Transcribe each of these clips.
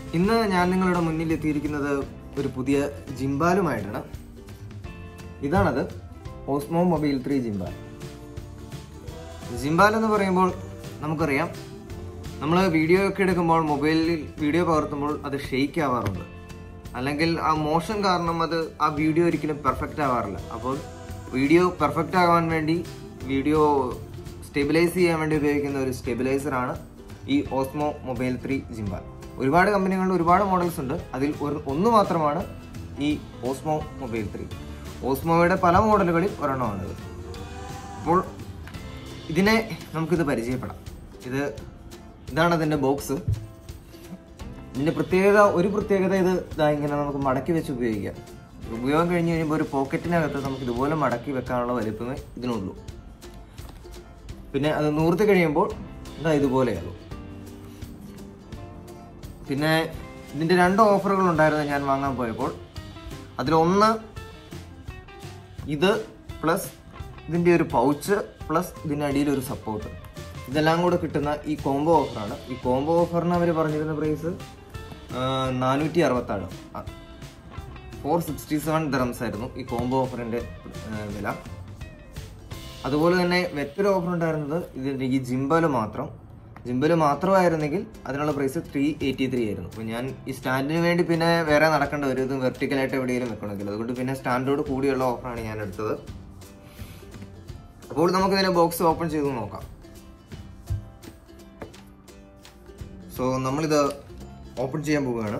ഇന്ന് ഞാൻ നിങ്ങളുടെ മുന്നിൽ എത്തിയിരിക്കുന്നത് ഒരു പുതിയ ജിംബാലുമായിട്ടാണ് ഇതാണത് Osmo mobile three gimbal gimbal എന്ന് പറയുമ്പോൾ നമുക്കറിയാം നമ്മൾ വീഡിയോ ഒക്കെ എടുക്കുമ്പോൾ മൊബൈലിൽ വീഡിയോ പകർത്തുമ്പോൾ അത് ഷെയ്ക്ക് ആവാറുണ്ട് അല്ലെങ്കിൽ ആ മോഷൻ കാരണം അത് ആ വീഡിയോ ഒരിക്കലും പെർഫെക്റ്റ് ആവാറില്ല അപ്പോൾ വീഡിയോ പെർഫെക്റ്റ് ആകാൻ വേണ്ടി വീഡിയോ സ്റ്റെബിലൈസ് ചെയ്യാൻ വേണ്ടി ഉപയോഗിക്കുന്ന ഒരു സ്റ്റെബിലൈസറാണ് ഈ ഓസ്മോ മൊബൈൽ ത്രീ ജിംബാൽ ഒരുപാട് കമ്പനികളിൽ ഒരുപാട് മോഡൽസ് ഉണ്ട് അതിൽ ഒരു ഒന്ന് മാത്രമാണ് ഈ ഓസ്മോ മൊബൈൽ ത്രീ ഓസ്മോയുടെ പല മോഡലുകളിൽ ഒരെണ്ണമാണിത് അപ്പോൾ ഇതിനെ നമുക്കിത് പരിചയപ്പെടാം ഇത് ഇതാണ് അതിൻ്റെ ബോക്സ് ഇതിൻ്റെ പ്രത്യേകത ഒരു പ്രത്യേകത ഇത് ഇതാ ഇങ്ങനെ നമുക്ക് മടക്കി വെച്ച് ഉപയോഗിക്കാം ഉപയോഗം കഴിഞ്ഞ് കഴിയുമ്പോൾ ഒരു പോക്കറ്റിനകത്ത് നമുക്ക് ഇതുപോലെ മടക്കി വെക്കാനുള്ള വലിപ്പമേ ഇതിനുള്ളൂ പിന്നെ അത് നൂർത്തി കഴിയുമ്പോൾ ഇതാ ഇതുപോലെയാകും പിന്നെ ഇതിൻ്റെ രണ്ട് ഓഫറുകൾ ഉണ്ടായിരുന്നു ഞാൻ വാങ്ങാൻ പോയപ്പോൾ അതിലൊന്ന് ഇത് പ്ലസ് ഇതിൻ്റെ ഒരു പൗച്ച് പ്ലസ് ഇതിൻ്റെ അടിയിൽ ഒരു സപ്പോർട്ട് ഇതെല്ലാം കൂടെ കിട്ടുന്ന ഈ കോംബോ ഓഫറാണ് ഈ കോംബോ ഓഫറിന് അവർ പറഞ്ഞിരുന്ന പ്രൈസ് നാനൂറ്റി അറുപത്താറ് ഫോർ സിക്സ്റ്റി സെവൻ ദറംസ് ആയിരുന്നു ഈ കോംബോ ഓഫറിൻ്റെ വില അതുപോലെ തന്നെ മറ്റൊരു ഓഫർ ഉണ്ടായിരുന്നത് ഇതിൻ്റെ ഈ ജിംബല് മാത്രം ജിംബല് മാത്രമായിരുന്നെങ്കിൽ അതിനുള്ള പ്രൈസ് ത്രീ എയ്റ്റി ത്രീ ആയിരുന്നു അപ്പോൾ ഞാൻ ഈ സ്റ്റാൻഡിന് വേണ്ടി പിന്നെ വേറെ നടക്കേണ്ട വരും ഇത് വെർട്ടിക്കലായിട്ട് എവിടെയെങ്കിലും വെക്കണമെങ്കിൽ അതുകൊണ്ട് പിന്നെ സ്റ്റാൻഡോട് കൂടിയുള്ള ഓഫറാണ് ഞാൻ എടുത്തത് അപ്പോൾ നമുക്ക് ഇതിന്റെ ബോക്സ് ഓപ്പൺ ചെയ്ത് നോക്കാം സോ നമ്മളിത് ഓപ്പൺ ചെയ്യാൻ പോവുകയാണ്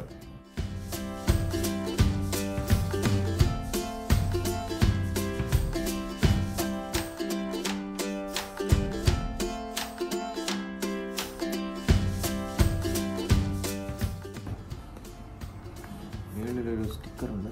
മേളിലൊരു സ്റ്റിക്കർ ഉണ്ട്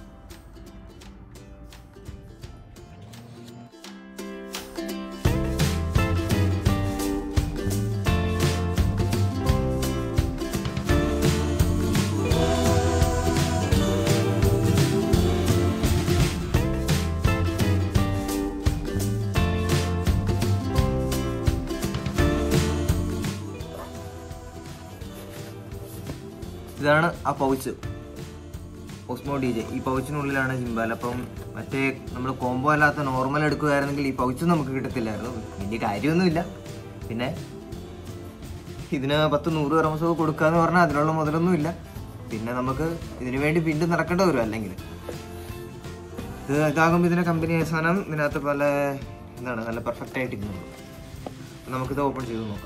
ഇതാണ് ആ പൗച്ച് ഓസ്മോ ഡി ജെ ഈ പൗച്ചിനുള്ളിലാണ് ജിംബാൽ അപ്പം മറ്റേ നമ്മൾ കോംബോ അല്ലാത്ത നോർമൽ എടുക്കുകയായിരുന്നെങ്കിൽ ഈ പൗച്ച് നമുക്ക് കിട്ടത്തില്ലായിരുന്നു വലിയ കാര്യമൊന്നുമില്ല പിന്നെ ഇതിന് പത്ത് നൂറ് റംസോ കൊടുക്കുക എന്ന് പറഞ്ഞാൽ അതിനുള്ള മുതലൊന്നുമില്ല പിന്നെ നമുക്ക് ഇതിനു വേണ്ടി വീണ്ടും നടക്കേണ്ടി വരും അല്ലെങ്കിൽ ഇത് ഇതാകുമ്പോൾ ഇതിന്റെ കമ്പനി അവസാനം ഇതിനകത്ത് പല എന്താണ് നല്ല പെർഫെക്റ്റ് ആയിട്ട് ഇരുന്നുള്ളൂ അപ്പം നമുക്കിത് ഓപ്പൺ ചെയ്ത് നോക്കാം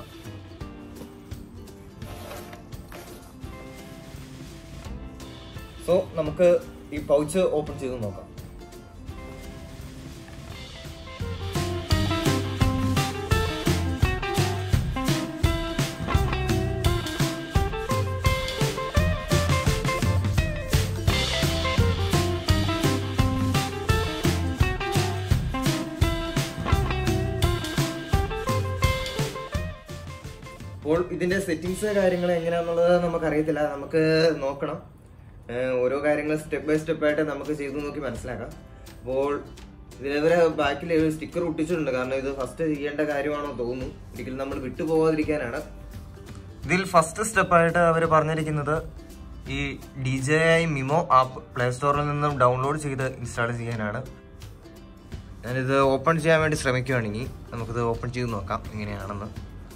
സോ നമുക്ക് ഈ പൗച്ച് ഓപ്പൺ ചെയ്ത് നോക്കാം അപ്പോൾ ഇതിന്റെ സെറ്റിങ്സ് കാര്യങ്ങൾ എങ്ങനെയാണെന്നുള്ളത് നമുക്കറിയത്തില്ല നമുക്ക് നോക്കണം ഏഹ് ഓരോ കാര്യങ്ങൾ സ്റ്റെപ്പ് ബൈ സ്റ്റെപ്പ് ആയിട്ട് നമുക്ക് ചെയ്തു നോക്കി മനസ്സിലാക്കാം അപ്പോൾ ഇതിനെതിരെ ബാക്കിൽ ഒരു സ്റ്റിക്കർ ഒട്ടിച്ചിട്ടുണ്ട് കാരണം ഇത് ഫസ്റ്റ് ചെയ്യേണ്ട കാര്യമാണോ തോന്നുന്നു ഒരിക്കലും നമ്മൾ വിട്ടുപോകാതിരിക്കാനാണ് ഇതിൽ ഫസ്റ്റ് സ്റ്റെപ്പായിട്ട് അവർ പറഞ്ഞിരിക്കുന്നത് ഈ D J I Mimo app play സ്റ്റോറിൽ നിന്നും ഡൗൺലോഡ് ചെയ്ത് ഇൻസ്റ്റാൾ ചെയ്യാനാണ് ഞാനിത് ഓപ്പൺ ചെയ്യാൻ വേണ്ടി ശ്രമിക്കുകയാണെങ്കിൽ നമുക്കിത് ഓപ്പൺ ചെയ്ത് നോക്കാം എങ്ങനെയാണെന്ന്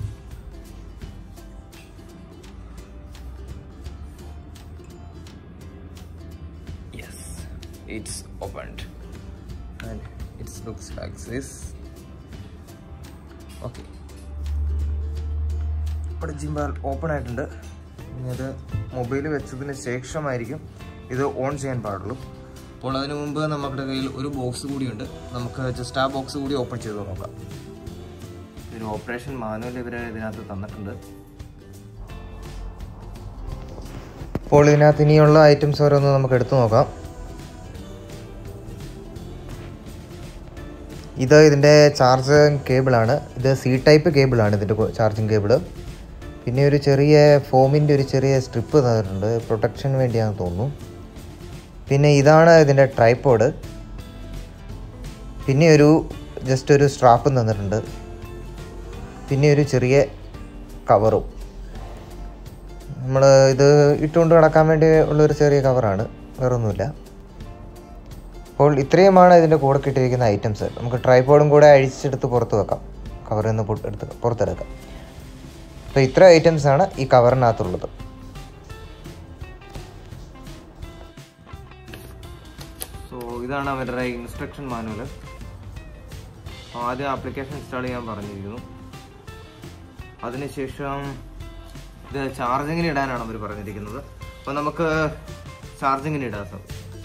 yes it's opened and it looks like this okay ഇവിടെ ജിംബാൽ ഓപ്പൺ ആയിട്ടുണ്ട് ഇനി അത് മൊബൈൽ വെച്ചതിന് ശേഷമായിരിക്കും ഇത് ഓൺ ചെയ്യാൻ പാടുള്ളൂ അപ്പോൾ അതിനു മുമ്പ് നമ്മുടെ കയ്യിൽ ഒരു ബോക്സ് കൂടിയുണ്ട് നമുക്ക് ജസ്റ്റ് ആ ബോക്സ് കൂടി ഓപ്പൺ ചെയ്ത് നോക്കാം ഒരു ഓപ്പറേഷൻ മാനുവൽ ഇവർ ഇതിനകത്ത് തന്നിട്ടുണ്ട് അപ്പോൾ ഇതിനകത്ത് ഇനിയുള്ള ഐറ്റംസ് ഓരോന്ന് നമുക്ക് എടുത്തു നോക്കാം ഇത് ഇതിൻ്റെ ചാർജിങ് കേബിളാണ് ഇത് സി ടൈപ്പ് കേബിളാണ് ഇതിൻ്റെ ചാർജിങ് കേബിള് പിന്നെ ഒരു ചെറിയ ഫോമിൻ്റെ ഒരു ചെറിയ സ്ട്രിപ്പ് തന്നിട്ടുണ്ട് പ്രൊട്ടക്ഷന് വേണ്ടിയാണെന്ന് തോന്നുന്നു പിന്നെ ഇതാണ് ഇതിൻ്റെ ട്രൈപ്പോഡ് പിന്നെ ഒരു ജസ്റ്റ് ഒരു സ്ട്രാപ്പും തന്നിട്ടുണ്ട് പിന്നെ ഒരു ചെറിയ കവറും നമ്മൾ ഇത് ഇട്ടുകൊണ്ട് കിടക്കാൻ വേണ്ടി ഉള്ളൊരു ചെറിയ കവറാണ് വേറൊന്നുമില്ല അപ്പോൾ ഇത്രയുമാണ് ഇതിൻ്റെ കൂടെ കിട്ടിയിരിക്കുന്ന ഐറ്റംസ് നമുക്ക് ട്രൈപോഡും കൂടെ അഴിച്ചെടുത്ത് പുറത്ത് വെക്കാം കവറിൽ നിന്ന് പുറത്ത് എടുത്ത് പുറത്തെടുക്കാം അപ്പോൾ ഇത്ര ഐറ്റംസ് ആണ് ഈ കവറിനകത്തുള്ളത് സോ ഇതാണ് അവരുടെ ഇൻസ്ട്രക്ഷൻ മാനുവൽ ആദ്യം ആപ്ലിക്കേഷൻ ഇൻസ്റ്റാൾ ചെയ്യാൻ പറഞ്ഞിരിക്കുന്നു അതിനുശേഷം ഇത് ചാർജിങ്ങിന് ഇടാനാണ് അവർ പറഞ്ഞിരിക്കുന്നത് അപ്പോൾ നമുക്ക് ചാർജിങ്ങിന് ഇടാം സാർ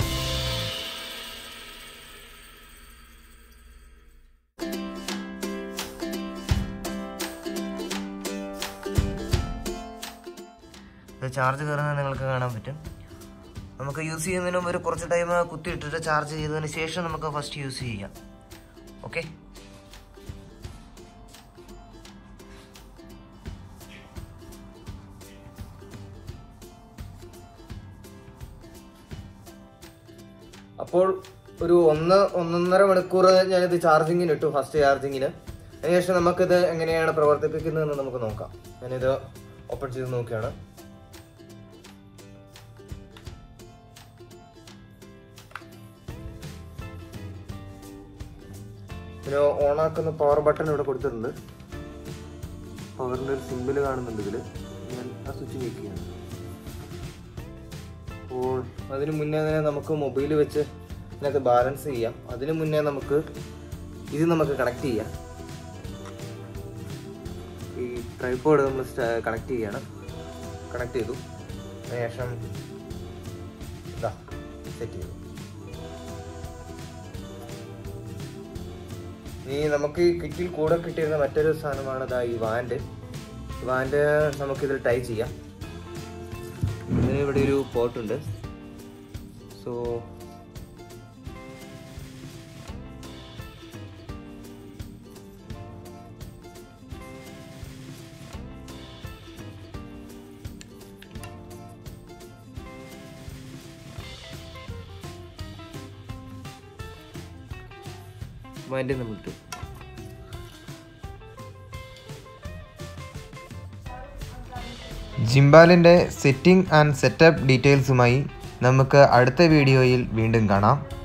ഇത് ചാർജ് കയറുന്നത് നിങ്ങൾക്ക് കാണാൻ പറ്റും നമുക്ക് യൂസ് ചെയ്യുന്നതിന് മുമ്പ് ഒരു കുറച്ച് ടൈം കുത്തി ഇട്ടിട്ട് ചാർജ് ചെയ്തതിന് ശേഷം നമുക്ക് ഫസ്റ്റ് യൂസ് ചെയ്യാം ഓക്കെ അപ്പോൾ ഒരു ഒന്ന് ഒന്നൊന്നര മണിക്കൂർ ഞാനിത് ചാർജിങ്ങിന് ഇട്ടു ഫസ്റ്റ് ചാർജിങ്ങിന് അതിനുശേഷം നമുക്കിത് എങ്ങനെയാണ് പ്രവർത്തിപ്പിക്കുന്നതെന്ന് നമുക്ക് നോക്കാം ഞാനിത് ഓപ്പൺ ചെയ്ത് നോക്കിയാണ് പിന്നെ ഓൺ ആക്കുന്ന പവർ ബട്ടൺ ഇവിടെ കൊടുത്തിട്ടുണ്ട് പവറിന്റെ ഒരു സിമ്പിൾ കാണുന്നുണ്ട് ഇതില് ഞാൻ ആ സ്വിച്ച് ഞെക്കുകയാണ് അപ്പോൾ അതിന് മുന്നേ തന്നെ നമുക്ക് മൊബൈൽ വെച്ച് ഇതിനകത്ത് ബാലൻസ് ചെയ്യാം അതിന് മുന്നേ നമുക്ക് ഇത് നമുക്ക് കണക്ട് ചെയ്യാം ഈ ട്രൈപ്പോഡ് നമ്മൾ കണക്ട് ചെയ്യാണ് കണക്ട് ചെയ്തു അതിനുശേഷം ഇതാ സെറ്റ് ചെയ്തു ഇനി നമുക്ക് ഈ കിറ്റിൽ കൂടെ കിട്ടിയിരുന്ന മറ്റൊരു സാധനമാണ് ഇതാ ഈ വാൻഡ് വാൻഡ് നമുക്കിതിൽ ടൈ ചെയ്യാം ഇതിന് ഇവിടെ ഒരു പോർട്ടുണ്ട് സോ വാൻഡ് നമ്മൾ ഇട്ടു ജിംബാലിൻ്റെ സെറ്റിംഗ് ആൻഡ് സെറ്റപ്പ് ഡീറ്റെയിൽസുമായി നമുക്ക് അടുത്ത വീഡിയോയിൽ വീണ്ടും കാണാം